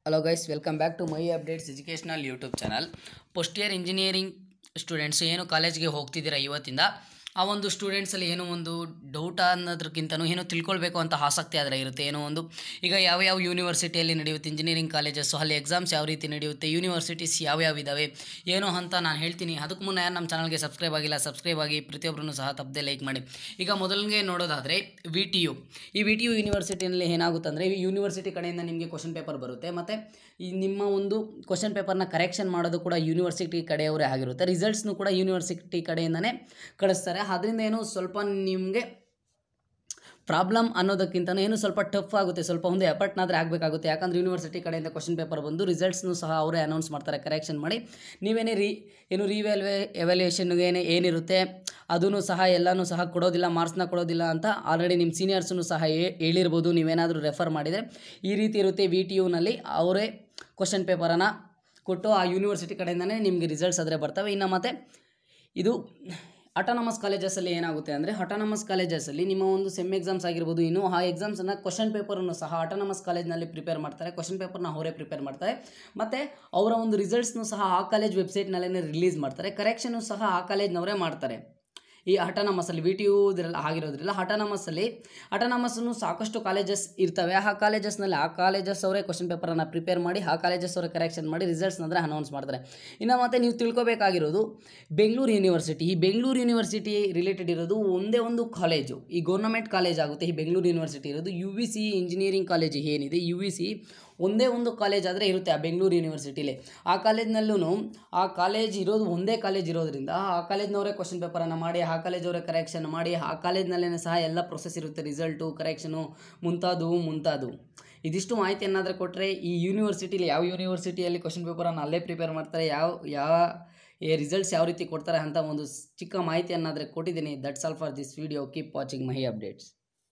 hello guys welcome back to my updates educational YouTube channel first year engineering students ಏನು ಕಾಲೇಜ್ಗೆ ಹೋಗ್ತಿದ್ದೀರಾ ಇವತ್ತಿಂದ ಆ ಒಂದು ಸ್ಟೂಡೆಂಟ್ಸಲ್ಲಿ ಏನೋ ಒಂದು ಡೌಟ್ ಅನ್ನೋದಕ್ಕಿಂತನೂ ಏನೋ ತಿಳ್ಕೊಳ್ಬೇಕು ಅಂತ ಆಸಕ್ತಿ ಆದರೆ ಇರುತ್ತೆ ಏನೋ ಒಂದು ಈಗ ಯಾವ ಯಾವ ಯೂನಿವರ್ಸಿಟಿಯಲ್ಲಿ ನಡೆಯುತ್ತೆ ಇಂಜಿನಿಯರಿಂಗ್ ಕಾಲೇಜಸ್ಸು ಅಲ್ಲಿ ಎಕ್ಸಾಮ್ಸ್ ಯಾವ ರೀತಿ ನಡೆಯುತ್ತೆ ಯೂನಿವರ್ಸಿಟೀಸ್ ಯಾವ್ಯಾವ ಇದ್ದಾವೆ ಏನೋ ಅಂತ ನಾನು ಹೇಳ್ತೀನಿ ಅದಕ್ಕೆ ಮುನ್ನ ಯಾರು ನಮ್ಮ ಚಾನಲ್ಗೆ ಸಬ್ಸ್ಕ್ರೈಬ್ ಆಗಿಲ್ಲ ಸಬ್ಸ್ಕ್ರೈಬ್ ಆಗಿ ಪ್ರತಿಯೊಬ್ಬರೂ ಸಹ ತಪ್ಪದೆ ಲೈಕ್ ಮಾಡಿ ಈಗ ಮೊದಲಿಗೆ ನೋಡೋದಾದರೆ ವಿ ಟಿ ಯು ಈ ವಿ ಟಿ ಯು ಯೂನಿವರ್ಸಿಟಿಯಲ್ಲಿ ಏನಾಗುತ್ತೆ ಅಂದರೆ ಯೂನಿವರ್ಸಿಟಿ ಕಡೆಯಿಂದ ನಿಮಗೆ ಕ್ವಶನ್ ಪೇಪರ್ ಬರುತ್ತೆ ಮತ್ತು ಈ ನಿಮ್ಮ ಒಂದು ಕ್ವಶನ್ ಪೇಪರ್ನ ಕರೆಕ್ಷನ್ ಮಾಡೋದು ಕೂಡ ಯೂನಿವರ್ಸಿಟಿ ಕಡೆಯವರೇ ಆಗಿರುತ್ತೆ ರಿಸಲ್ಟ್ಸ್ನು ಕೂಡ ಯೂನಿವರ್ಸಿಟಿ ಕಡೆಯಿಂದನೇ ಕಳಿಸ್ತಾರೆ ಅದರಿಂದ ಏನು ಸ್ವಲ್ಪ ನಿಮಗೆ ಪ್ರಾಬ್ಲಮ್ ಅನ್ನೋದಕ್ಕಿಂತ ಏನು ಸ್ವಲ್ಪ ಟಫ್ ಆಗುತ್ತೆ ಸ್ವಲ್ಪ ಒಂದು ಎಫರ್ಟ್ನಾದರೆ ಆಗಬೇಕಾಗುತ್ತೆ ಯಾಕಂದರೆ ಯೂನಿವರ್ಸಿಟಿ ಕಡೆಯಿಂದ ಕ್ವಶನ್ ಪೇಪರ್ ಬಂದು ರಿಸಲ್ಟ್ಸ್ನು ಸಹ ಅವರೇ ಅನೌನ್ಸ್ ಮಾಡ್ತಾರೆ ಕರೆಕ್ಷನ್ ಮಾಡಿ ನೀವೇನೇ ರೀ ಏನು ರಿವ್ಯಾಲ್ವೇ ಎವ್ಯಾಲ್ಯೂಯೇಷನ್ಗೆ ಏನೇ ಏನಿರುತ್ತೆ ಅದೂ ಸಹ ಎಲ್ಲನೂ ಸಹ ಕೊಡೋದಿಲ್ಲ ಮಾರ್ಕ್ಸ್ನ ಕೊಡೋದಿಲ್ಲ ಅಂತ ಆಲ್ರೆಡಿ ನಿಮ್ಮ ಸೀನಿಯರ್ಸನ್ನು ಸಹ ಹೇ- ಹೇಳಿರ್ಬೋದು ನೀವೇನಾದರೂ ರೆಫರ್ ಮಾಡಿದರೆ ಈ ರೀತಿ ಇರುತ್ತೆ ವಿ ಟಿ ಯುನಲ್ಲಿ ಅವರೇ ಕ್ವಶನ್ ಪೇಪರನ್ನು ಕೊಟ್ಟು ಆ ಯೂನಿವರ್ಸಿಟಿ ಕಡೆಯಿಂದನೇ ನಿಮಗೆ ರಿಸಲ್ಟ್ಸ್ ಆದರೆ ಬರ್ತವೆ ಇನ್ನು ಮತ್ತು ಇದು ಅಟಾನಮಸ್ ಕಾಲೇಜಸಲ್ಲಿ ಏನಾಗುತ್ತೆ ಅಂದರೆ ಅಟಾನಮಸ್ ಕಾಲೇಜಸಲ್ಲಿ ನಿಮ್ಮ ಒಂದು ಸೆಮ್ ಎಕ್ಸಾಮ್ಸ್ ಆಗಿರ್ಬೋದು ಇನ್ನು ಆ ಎಕ್ಸಾಮ್ಸನ್ನು ಕ್ವಶನ್ ಪೇಪರನ್ನು ಸಹ ಅಟಾನಮಸ್ ಕಾಲೇಜ್ನಲ್ಲಿ ಪ್ರಿಪೇರ್ ಮಾಡ್ತಾರೆ ಕ್ವಶನ್ ಪೇಪರ್ನ ಅವರೇ ಪ್ರಿಪೇರ್ ಮಾಡ್ತಾರೆ ಮತ್ತು ಅವರ ಒಂದು ರಿಸಲ್ಟ್ಸ್ನು ಸಹ ಆ ಕಾಲೇಜ್ ವೆಬ್ಸೈಟ್ನಲ್ಲೇ ರಿಲೀಸ್ ಮಾಡ್ತಾರೆ ಕರೆಕ್ಷನು ಸಹ ಆ ಕಾಲೇಜ್ನವರೇ ಮಾಡ್ತಾರೆ ಈ ಹಟಾನಮಸಲ್ಲಿ ವಿ ಟಿ ಯು ಇದರಲ್ಲಿ ಆಗಿರೋದ್ರಿಂದ ಹಟಾನಮಸ್ಸಲ್ಲಿ ಹಟಾನಮಸ್ಸನ್ನು ಸಾಕಷ್ಟು ಕಾಲೇಜಸ್ ಇರ್ತವೆ ಆ ಕಾಲೇಜಸ್ನಲ್ಲಿ ಆ ಕಾಲೇಜಸ್ ಅವರೇ ಕ್ವಶನ್ ಪೇಪರನ್ನು ಪ್ರಿಪೇರ್ ಮಾಡಿ ಆ ಕಾಲೇಜಸ್ ಅವರೇ ಕರೆಕ್ಷನ್ ಮಾಡಿ ರಿಸಲ್ಟ್ಸ್ನ ಅಂದರೆ ಅನೌನ್ಸ್ ಮಾಡ್ತಾರೆ ಇನ್ನು ಮತ್ತೆ ನೀವು ತಿಳ್ಕೊಬೇಕಾಗಿರೋದು ಬೆಂಗಳೂರು ಯೂನಿವರ್ಸಿಟಿ ಈ ಬೆಂಗಳೂರು ಯೂನಿವರ್ಸಿಟಿ ರಿಲೇಟೆಡ್ ಇರೋದು ಒಂದೇ ಒಂದು ಕಾಲೇಜು ಈ ಗೌರ್ನಮೆಂಟ್ ಕಾಲೇಜ್ ಆಗುತ್ತೆ ಈ ಬೆಂಗಳೂರು ಯೂನಿವರ್ಸಿಟಿ ಇರೋದು U V C engineering college ಏನಿದೆ ಯು ವಿ ಸಿ ಒಂದೇ ಒಂದು ಕಾಲೇಜ್ ಆದರೆ ಇರುತ್ತೆ ಆ ಬೆಂಗಳೂರು ಯೂನಿವರ್ಸಿಟಿಲಿ ಆ ಕಾಲೇಜ್ನಲ್ಲೂ ಆ ಕಾಲೇಜ್ ಇರೋದು ಒಂದೇ ಕಾಲೇಜ್ ಇರೋದ್ರಿಂದ ಆ ಕಾಲೇಜ್ನವರೇ ಕ್ವಶನ್ ಪೇಪರನ್ನು ಮಾಡಿ ಆ ಕಾಲೇಜವರೇ ಕರೆಕ್ಷನ್ ಮಾಡಿ ಆ ಕಾಲೇಜ್ನಲ್ಲೇ ಸಹ ಎಲ್ಲ ಪ್ರೊಸೆಸ್ ಇರುತ್ತೆ ರಿಸಲ್ಟು ಕರೆಕ್ಷನು ಮುಂತಾದವು ಮುಂತಾದವು ಇದಿಷ್ಟು ಮಾಹಿತಿ ಏನಾದರೂ ಕೊಟ್ಟರೆ ಈ ಯೂನಿವರ್ಸಿಟಿಲಿ ಯಾವ ಯೂನಿವರ್ಸಿಟಿಯಲ್ಲಿ ಕ್ವಶನ್ ಪೇಪರನ್ನು ಅಲ್ಲೇ ಪ್ರಿಪೇರ್ ಮಾಡ್ತಾರೆ ಯಾವ ಯಾವ ಈ ರಿಸಲ್ಟ್ಸ್ ಯಾವ ರೀತಿ ಕೊಡ್ತಾರೆ ಅಂತ ಒಂದು ಚಿಕ್ಕ ಮಾಹಿತಿಯನ್ನಾದರೆ ಕೊಟ್ಟಿದ್ದೀನಿ that's all for this video keep watching my updates